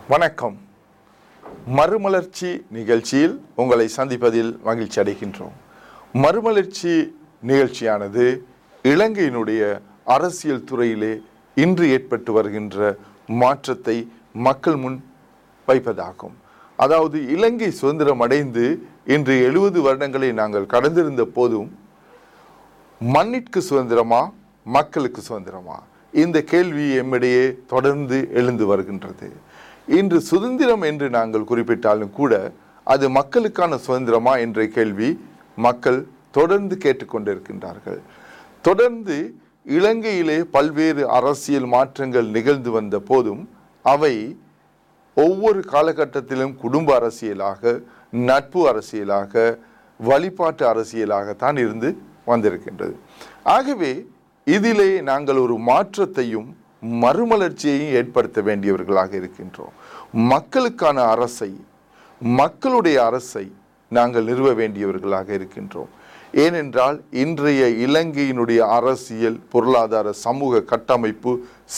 வணக்கம் மறுமலர்ச்சி நிகழ்ச்சியில் உங்களை சந்திப்பதில் மகிழ்ச்சி அடைகின்றோம் மறுமலர்ச்சி நிகழ்ச்சியானது இலங்கையினுடைய அரசியல் துறையிலே இன்று ஏற்பட்டு வருகின்ற மாற்றத்தை மக்கள் முன் வைப்பதாகும் அதாவது இலங்கை சுதந்திரம் அடைந்து இன்று எழுபது வருடங்களை நாங்கள் கடந்திருந்த போதும் மண்ணிற்கு சுதந்திரமா மக்களுக்கு சுதந்திரமா இந்த கேள்வி எம்மிடையே தொடர்ந்து எழுந்து வருகின்றது இன்று சுதந்திரம் என்று நாங்கள் குறிப்பிட்டாலும் கூட அது மக்களுக்கான சுதந்திரமா என்ற கேள்வி மக்கள் தொடர்ந்து கேட்டுக்கொண்டிருக்கின்றார்கள் தொடர்ந்து இலங்கையிலே பல்வேறு அரசியல் மாற்றங்கள் நிகழ்ந்து வந்த போதும் அவை ஒவ்வொரு காலகட்டத்திலும் குடும்ப அரசியலாக நட்பு அரசியலாக வழிபாட்டு அரசியலாகத்தான் இருந்து வந்திருக்கின்றது ஆகவே இதிலே நாங்கள் ஒரு மாற்றத்தையும் மறுமலர்ச்சியையும் ஏற்படுத்த வேண்டியவர்களாக இருக்கின்றோம் மக்களுக்கான அரசை மக்களுடைய அரசை நாங்கள் நிறுவ வேண்டியவர்களாக இருக்கின்றோம் ஏனென்றால் இன்றைய இலங்கையினுடைய அரசியல் பொருளாதார சமூக கட்டமைப்பு